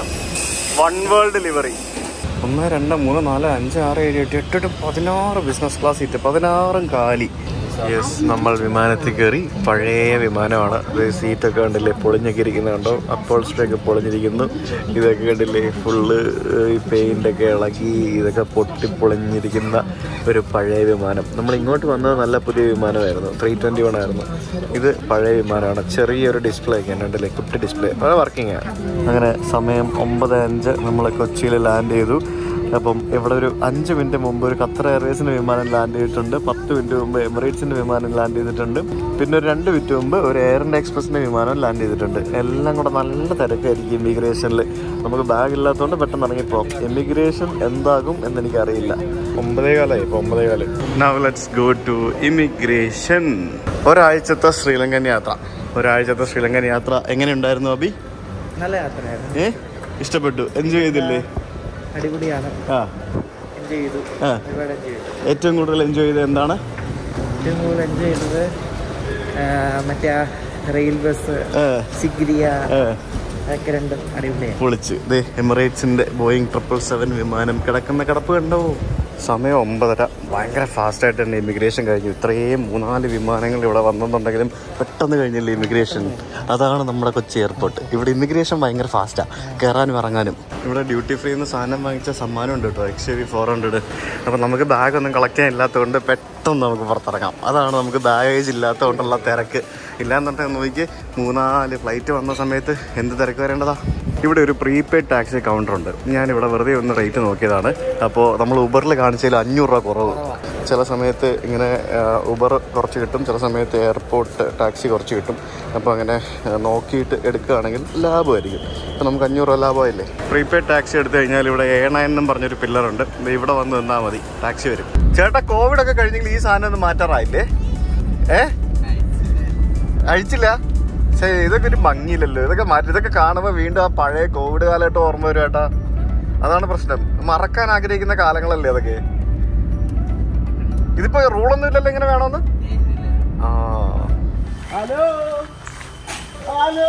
വൺ വേൾഡ് ലിവറി ഒന്ന് രണ്ട് മൂന്ന് നാല് അഞ്ച് ആറ് ഏഴ് എട്ട് എട്ട് എട്ട് പതിനാറ് ബിസിനസ് ക്ലാസ് സീറ്റ് പതിനാറും കാലി യെസ് നമ്മൾ വിമാനത്തിൽ കയറി പഴയ വിമാനമാണ് സീറ്റൊക്കെ കണ്ടില്ലേ പൊളിഞ്ഞൊക്കെ ഇരിക്കുന്നത് കണ്ടോ അപ്പോൾസ്റ്ററൊക്കെ പൊളിഞ്ഞിരിക്കുന്നു ഇതൊക്കെ കണ്ടില്ലേ ഫുള്ള് ഈ പെയിൻ്റൊക്കെ ഇളകി ഇതൊക്കെ പൊട്ടി പൊളിഞ്ഞിരിക്കുന്ന ഒരു പഴയ വിമാനം നമ്മൾ ഇങ്ങോട്ട് വന്നത് നല്ല പുതിയ വിമാനമായിരുന്നു ത്രീ ട്വൻറ്റി വൺ ആയിരുന്നു ഇത് പഴയ വിമാനമാണ് ചെറിയൊരു ഡിസ്പ്ലേ ഒക്കെ കണ്ടില്ലേ കുട്ടി ഡിസ്പ്ലേ അത് വർക്കിംഗ് ആണ് അങ്ങനെ സമയം ഒമ്പത് അഞ്ച് നമ്മൾ കൊച്ചിയിൽ ലാൻഡ് ചെയ്തു അപ്പം ഇവിടെ ഒരു അഞ്ച് മിനിറ്റ് മുമ്പ് ഒരു ഖത്തർ എയർവേസിന്റെ വിമാനം ലാൻഡ് ചെയ്തിട്ടുണ്ട് പത്ത് മിനിറ്റ് മുമ്പ് എമിറേറ്റ്സിന്റെ വിമാനം ലാൻഡ് ചെയ്തിട്ടുണ്ട് പിന്നെ ഒരു രണ്ട് മിനിറ്റ് മുമ്പ് ഒരു എയർ ഇന്ത്യ എക്സ്പ്രസിന്റെ വിമാനം ലാൻഡ് ചെയ്തിട്ടുണ്ട് എല്ലാം കൂടെ നല്ല തിരക്കായിരിക്കും ഇമിഗ്രേഷനിൽ നമുക്ക് ബാഗ് ഇല്ലാത്തതുകൊണ്ട് പെട്ടെന്ന് ഇറങ്ങിപ്പോവാം ഇമിഗ്രേഷൻ എന്താകും എന്ന് എനിക്കറിയില്ല ഒമ്പതേ കാലമായി ഇപ്പോൾ ഒമ്പതേ കാലം now let's go to immigration ഒരാഴ്ചത്തെ ശ്രീലങ്കൻ യാത്ര ഒരാഴ്ചത്തെ ശ്രീലങ്കൻ യാത്ര എങ്ങനെയുണ്ടായിരുന്നു അബി നല്ല യാത്രയായിരുന്നു ഏ ഇഷ്ടപ്പെട്ടു എൻജോയ് ചെയ്തില്ലേ അടിപൊളിയാണ് ആ എൻജോയ് ചെയ്തു ആ ഒരുപാട് എൻജോയ് ചെയ്തു ഏറ്റവും കൂടുതൽ എൻജോയ് ചെയ്തത് എന്താണ് ഏറ്റവും കൂടുതൽ എൻജോയ് ചെയ്തത് ആ, മറ്റേ ആ റെയിൽ ബസ് ഏ, സിഗ്രിയ ഏ, അതൊക്കെ രണ്ടും അടിപൊളിയാണ് പൊളിച്ച് ദേ എമിറേറ്റ്സിന്റെ ബോയിങ് ട്രിപ്പിൾ സെവൻ വിമാനം കിടക്കുന്ന കിടപ്പ് കണ്ടോ സമയം ഒമ്പതര ഭയങ്കര ഫാസ്റ്റായിട്ട് തന്നെ ഇമിഗ്രേഷൻ കഴിഞ്ഞു ഇത്രയും മൂന്നാല് വിമാനങ്ങൾ ഇവിടെ വന്നെന്നുണ്ടെങ്കിലും പെട്ടെന്ന് കഴിഞ്ഞില്ല ഇമിഗ്രേഷൻ അതാണ് നമ്മുടെ കൊച്ചി എയർപോർട്ട് ഇവിടെ ഇമിഗ്രേഷൻ ഭയങ്കര ഫാസ്റ്റാണ് കയറാനും ഇറങ്ങാനും ഇവിടെ ഡ്യൂട്ടി ഫ്രീ നിന്ന് സാധനം വാങ്ങിച്ച സമ്മാനം ഉണ്ട് കേട്ടോ എക്സ് വി ഫോർ ഹൺഡ്രഡ് അപ്പം നമുക്ക് ബാഗ് ഒന്നും കളക്ട് ചെയ്യാൻ ഇല്ലാത്തതുകൊണ്ട് പെട്ടെന്ന് നമുക്ക് പുറത്തിറങ്ങാം അതാണ് നമുക്ക് ബാഗേജ് ഇല്ലാത്തതുകൊണ്ടുള്ള തിരക്ക് ഇല്ലാന്നുണ്ടെങ്കിൽ നോക്കി മൂന്നാല് ഫ്ലൈറ്റ് വന്ന സമയത്ത് എന്ത് തിരക്ക് വരേണ്ടതാ ഇവിടെ ഒരു പ്രീപെയ്ഡ് ടാക്സി കൗണ്ടർ ഉണ്ട് ഞാൻ ഇവിടെ വെറുതെ ഒന്ന് റേറ്റ് നോക്കിയതാണ് അപ്പോൾ നമ്മൾ ഉബറിൽ കാണിച്ചതിൽ അഞ്ഞൂറ് രൂപ കുറവ് ചില സമയത്ത് ഇങ്ങനെ ഉബർ കുറച്ച് കിട്ടും ചില സമയത്ത് എയർപോർട്ട് ടാക്സി കുറച്ച് കിട്ടും അപ്പോൾ അങ്ങനെ ആ, നോക്കിയിട്ട് എടുക്കുകയാണെങ്കിൽ ലാഭമായിരിക്കും അപ്പോൾ നമുക്ക് അഞ്ഞൂറ് രൂപ ലാഭമായില്ലേ പ്രീപെയ്ഡ് ടാക്സി എടുത്തു കഴിഞ്ഞാൽ ഇവിടെ എ നയൻ എന്നും പറഞ്ഞൊരു പില്ലറുണ്ട് ദേ ഇവിടെ വന്ന് നിന്നാൽ മതി ടാക്സി വരും ചേട്ടാ കോവിഡ് ഒക്കെ കഴിഞ്ഞെങ്കിൽ ഈ സാധനം ഒന്ന് മാറ്റാറായില്ലേ ഏ അഴിച്ചില്ല പക്ഷേ ഇതൊക്കെ ഒരു ഭംഗിയില്ലല്ലോ ഇതൊക്കെ മാറ്റി ഇതൊക്കെ കാണുമ്പോൾ വീണ്ടും ആ പഴയ കോവിഡ് കാലഘട്ടം ഓർമ്മ വരും ഏട്ടാ അതാണ് പ്രശ്നം മറക്കാൻ ആഗ്രഹിക്കുന്ന കാലങ്ങളല്ലേ അതൊക്കെ ഇതിപ്പോ റൂളൊന്നും ഇല്ലല്ലോ ഇങ്ങനെ വേണമെന്ന് ആ ഹലോ ഹലോ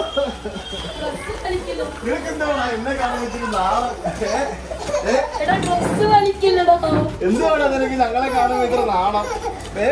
എന്നെ കാണാൻ വെച്ചിട്ട് നാളെ എടാ ഡ്രസ് വലിക്കില്ലടാ എന്തുവാണ് നിനക്ക് ഞങ്ങളെ കാണാൻ വെച്ചിട്ട് നാണം ഏ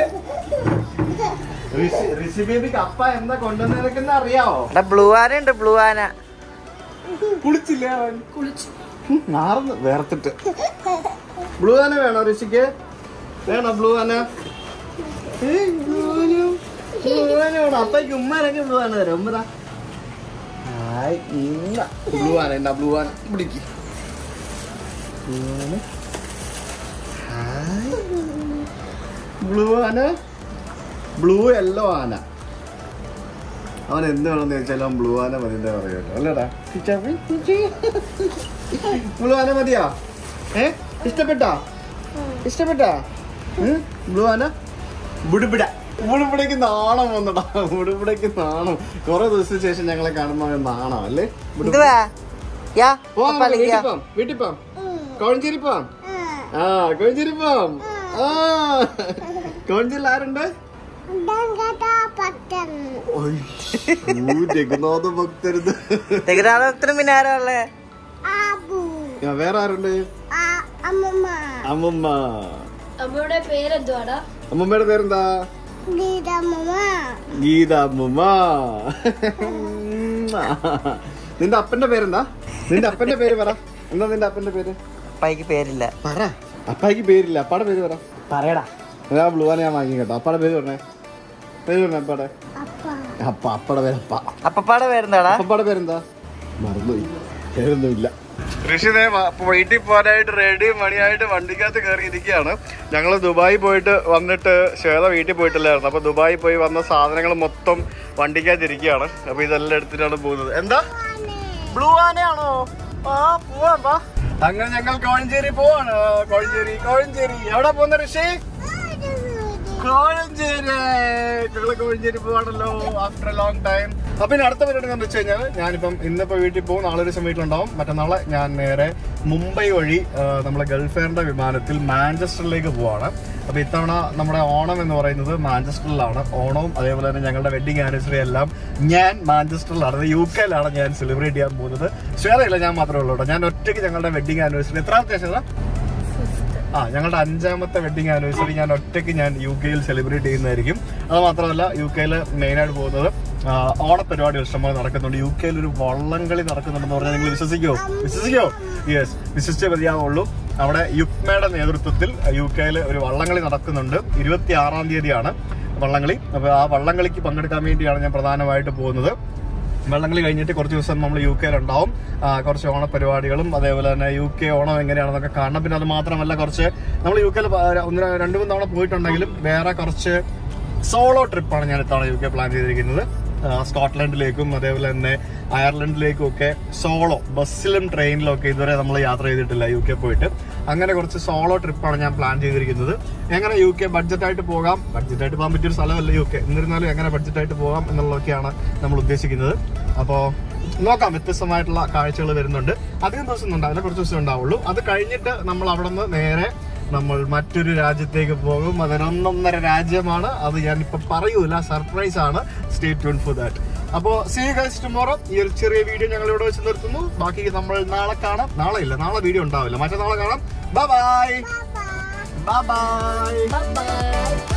ഋഷി- ഋഷി ബേബിക്ക് അപ്പ എന്താ കൊണ്ടുവന്നേക്കുന്ന അറിയാവോ ബ്ലൂ ആന ഉണ്ട് ബ്ലൂ ആന കുളിച്ചില്ലേ അവൻ കുളിച്ചു മാറുന്നു വേർത്തിട്ട് ബ്ലൂ ആന വേണോ ഋഷിക്ക് വേണോ ബ്ലൂ ആന ഏയ്, ബ്ലൂ ആന. ബ്ലൂ ആന വേണോ അപ്പയ്ക്ക് ഉമ്മനൊക്കെ ബ്ലൂ ആന തരാം ഉമ്മ ബ്ലൂ ആന എന്നാ ബ്ലൂ ആന പിടിക്ക് ബ്ലൂ ആന ഹായ് ബ്ലൂ ആന ബ്ലൂ യെല്ലോ ആന അവൻ എന്ത് വേണമെന്ന് ചോദിച്ചാലും അവൻ ബ്ലൂ ആന മതി എന്താ പറയുമല്ലോ അല്ലേടാ ബ്ലൂ ആന മതിയാ ഏ ഇഷ്ടപ്പെട്ടാ ഇഷ്ടപ്പെട്ടാ ബ്ലൂ ആന ബുടുബിട ബുടുബിടയ്ക്ക് നാണം വന്നടാ ബുടുബിടയ്ക്ക് നാണം കുറെ ദിവസത്തിന് ശേഷം ഞങ്ങളെ കാണുമ്പോ അവൻ നാണം അല്ലേ ബുഡുബിട. എന്തുവാ യാ പോവാം പപ്പ നമുക്ക് വീട്ടിൽ കളിക്കാം പോവാം വീട്ടിൽ പോവാം കോഴഞ്ചേരി പോവാം ആ കോഴഞ്ചേരി പോവാം ആ കോഴഞ്ചേരിയിൽ ആരുണ്ട് ഒയ്യ്, രഘുനാഥ ഭക്തരുത് രഘുനാഥത്തിന് പിന്നെ ആരാ ഉള്ളേ ആ, വേറെ ആരുണ്ട് അമ്മമ്മ അമ്മയുടെ പേരെന്തുവാടാ അമ്മമ്മയുടെ പേരെന്താ ഗീത അമ്മമ്മ നിന്റെ അപ്പന്റെ പേരെന്താ നിന്റെ അപ്പന്റെ പേര് പറ എന്താ നിന്റെ അപ്പന്റെ പേര് പപ്പയ്ക്ക് പേരില്ല പറ അപ്പായിക്ക് പേരില്ല അപ്പാടെ പേര് പറ പറയടാ ഞാൻ ബ്ലൂവാനെ ഞാൻ വാങ്ങി കേട്ടോ അപ്പാടെ പേര് പറഞ്ഞേ പേര് പറഞ്ഞേ അപ്പാടെ അപ്പ അപ്പടെ പേര് അപ്പ അപ്പപ്പാടെ പേരെന്താടാ അപ്പപ്പാടെ പേരെന്താ മറന്നുപോയി പേരൊന്നുമില്ല ഋഷിനെ വീട്ടിൽ പോകാനായിട്ട് റെഡി മണിയായിട്ട് വണ്ടിക്കകത്ത് കയറിയിരിക്കുകയാണ് ഞങ്ങൾ ദുബായി പോയിട്ട് വന്നിട്ട് ശ്വേത വീട്ടിൽ പോയിട്ടില്ലായിരുന്നു അപ്പൊ ദുബായി പോയി വന്ന സാധനങ്ങൾ മൊത്തം വണ്ടിക്കകത്ത് ഇരിക്കുകയാണ് അപ്പൊ ഇതെല്ലാം എടുത്തിട്ടാണ് പോകുന്നത് എന്താ ബ്ലൂ ആനയാണോ ആ പോവാൻ വാ അങ്ങനെ ഞങ്ങൾ കോഴഞ്ചേരി പോവാണ് കോഴഞ്ചേരി കോഴഞ്ചേരി എവിടെ പോകുന്ന ഋഷി കോഴഞ്ചേരി ഞങ്ങള് കോഴഞ്ചേരി പോവാണല്ലോ ആഫ്റ്റർ എ ലോങ് ടൈം അപ്പൊ ഇനി അടുത്ത പരിപാടി എന്താണെന്ന് വെച്ച് കഴിഞ്ഞാൽ ഞാനിപ്പം ഇന്നിപ്പോ വീട്ടിൽ പോകും നാളെ ഒരു ദിവസം വീട്ടിലുണ്ടാവും മറ്റന്നാളെ ഞാൻ നേരെ മുംബൈ വഴി ആ, നമ്മളെ ഗൾഫ് എയറിന്റെ വിമാനത്തിൽ മാഞ്ചസ്റ്ററിലേക്ക് പോവാണ് അപ്പൊ ഇത്തവണ നമ്മുടെ ഓണം എന്ന് പറയുന്നത് മാഞ്ചസ്റ്ററിലാണ് ഓണവും അതേപോലെ തന്നെ ഞങ്ങളുടെ വെഡിങ് ആനിവേഴ്സറി എല്ലാം ഞാൻ മാഞ്ചസ്റ്ററിലാണ് യു കെയിലാണ് ഞാൻ സെലിബ്രേറ്റ് ചെയ്യാൻ പോകുന്നത് ശ്വേതയില്ല ഞാൻ മാത്രമേ ഉള്ളൂ കേട്ടോ ഞാൻ ഒറ്റയ്ക്ക് ഞങ്ങളുടെ വെഡിങ് ആനിവേഴ്സറി എത്രാമത്തെ ശ്വേത ആ ഞങ്ങളുടെ അഞ്ചാമത്തെ വെഡിങ് ആനിവേഴ്സറി ഞാൻ ഒറ്റയ്ക്ക് ഞാൻ യു കെയിൽ സെലിബ്രേറ്റ് ചെയ്യുന്നതായിരിക്കും അത് മാത്രമല്ല യു കെയിൽ മെയിനായിട്ട് പോകുന്നത് ആ, ഓണപരിപാടി ഇഷ്ടംപോലെ നടക്കുന്നുണ്ട് യു കെയിൽ ഒരു വള്ളംകളി നടക്കുന്നുണ്ടെന്ന് പറഞ്ഞാൽ നിങ്ങൾ വിശ്വസിക്കോ വിശ്വസിക്കോ യെസ് വിശ്വസിച്ചേ മതിയാവുള്ളൂ അവിടെ യുക്മയുടെ നേതൃത്വത്തിൽ യു കെയിൽ ഒരു വള്ളംകളി നടക്കുന്നുണ്ട് ഇരുപത്തി ആറാം തീയതിയാണ് വള്ളംകളി അപ്പോൾ ആ വള്ളംകളിക്ക് പങ്കെടുക്കാൻ വേണ്ടിയാണ് ഞാൻ പ്രധാനമായിട്ട് പോകുന്നത് വെള്ളംകളി കഴിഞ്ഞിട്ട് കുറച്ച് ദിവസം നമ്മൾ യു കെയിലുണ്ടാവും ആ, കുറച്ച് ഓണപരിപാടികളും അതേപോലെ തന്നെ യു കെ ഓണം എങ്ങനെയാണെന്നൊക്കെ കാണണം പിന്നെ അത് മാത്രമല്ല കുറച്ച് നമ്മൾ യു കെയിൽ ഒന്ന് ര- രണ്ട് മൂന്ന് തവണ പോയിട്ടുണ്ടെങ്കിലും വേറെ കുറച്ച് സോളോ ട്രിപ്പാണ് ഞാൻ ഇത്തവണ യു കെ പ്ലാൻ ചെയ്തിരിക്കുന്നത് ആ, സ്കോട്ട്ലൻഡിലേക്കും അതേപോലെ തന്നെ അയർലൻഡിലേക്കും ഒക്കെ സോളോ ബസ്സിലും ട്രെയിനിലും ഒക്കെ ഇതുവരെ നമ്മൾ യാത്ര ചെയ്തിട്ടില്ല യു കെ പോയിട്ട് അങ്ങനെ കുറച്ച് സോളോ ട്രിപ്പാണ് ഞാൻ പ്ലാൻ ചെയ്തിരിക്കുന്നത് എങ്ങനെ യു കെ ബഡ്ജറ്റായിട്ട് പോകാം ബഡ്ജറ്റായിട്ട് പോകാൻ പറ്റിയൊരു സ്ഥലമല്ല യു കെ എന്നിരുന്നാലും എങ്ങനെ ബഡ്ജറ്റായിട്ട് പോകാം എന്നുള്ളതൊക്കെയാണ് നമ്മൾ ഉദ്ദേശിക്കുന്നത് അപ്പോൾ നോക്കാം വ്യത്യസ്തമായിട്ടുള്ള കാഴ്ചകൾ വരുന്നുണ്ട് അധികം ദിവസം ഒന്നും ഉണ്ടാവില്ല കുറച്ച് ദിവസം ഉണ്ടാവുള്ളൂ അത് കഴിഞ്ഞിട്ട് നമ്മൾ അവിടെ നിന്ന് നേരെ നമ്മൾ മറ്റൊരു രാജ്യത്തേക്ക് പോകും അതൊരൊന്നൊന്നര രാജ്യമാണ് അത് ഞാൻ ഇപ്പൊ പറയൂല സർപ്രൈസ് ആണ് സ്റ്റേ ട്യൂൺ ഫോർ ദാറ്റ് അപ്പോ സീ ഗൈസ് ടുമോറോ ഈ ഒരു ചെറിയ വീഡിയോ ഞങ്ങൾ ഇവിടെ വെച്ച് നിർത്തുന്നു ബാക്കി നമ്മൾ നാളെ കാണാം നാളെ ഇല്ല നാളെ വീഡിയോ ഉണ്ടാവില്ല മറ്റന്നാളെ കാണാം bye bye bye bye by